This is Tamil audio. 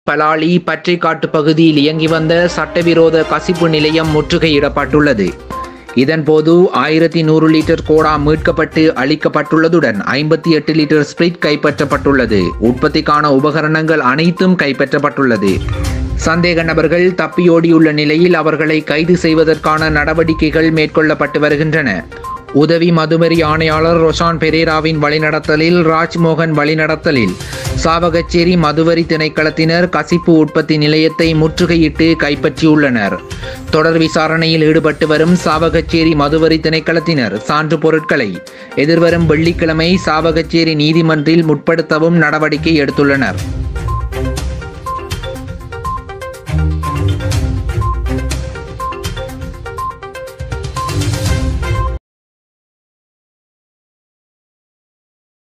பலாலி பற்றைக்காட்டு பகுதியில் இயங்கி வந்த சட்டவிரோத கசிப்பு நிலையம் முற்றுகையிடப்பட்டுள்ளது இதன்போது ஆயிரத்தி நூறு லிட்டர் கோடா மீட்கப்பட்டு அளிக்கப்பட்டுள்ளதுடன் ஐம்பத்தி எட்டு லிட்டர் ஸ்பிரிட் கைப்பற்றப்பட்டுள்ளது உற்பத்திக்கான உபகரணங்கள் அனைத்தும் கைப்பற்றப்பட்டுள்ளது சந்தேக நபர்கள் தப்பியோடியுள்ள நிலையில் அவர்களை கைது செய்வதற்கான நடவடிக்கைகள் மேற்கொள்ளப்பட்டு வருகின்றன உதவி மதுமரி ஆணையாளர் ரொஷான் பெரேராவின் வழிநடத்தலில் ராஜ்மோகன் வழிநடத்தலில் சாவகச்சேரி மதுவரி திணைக்களத்தினர் கசிப்பு உற்பத்தி நிலையத்தை முற்றுகையிட்டு கைப்பற்றியுள்ளனர் தொடர் விசாரணையில் ஈடுபட்டு வரும் சாவகச்சேரி மதுவரி திணைக்களத்தினர் சான்று பொருட்களை எதிர்வரும் வெள்ளிக்கிழமை சாவகச்சேரி நீதிமன்றில் முற்படுத்தவும் நடவடிக்கை எடுத்துள்ளனர்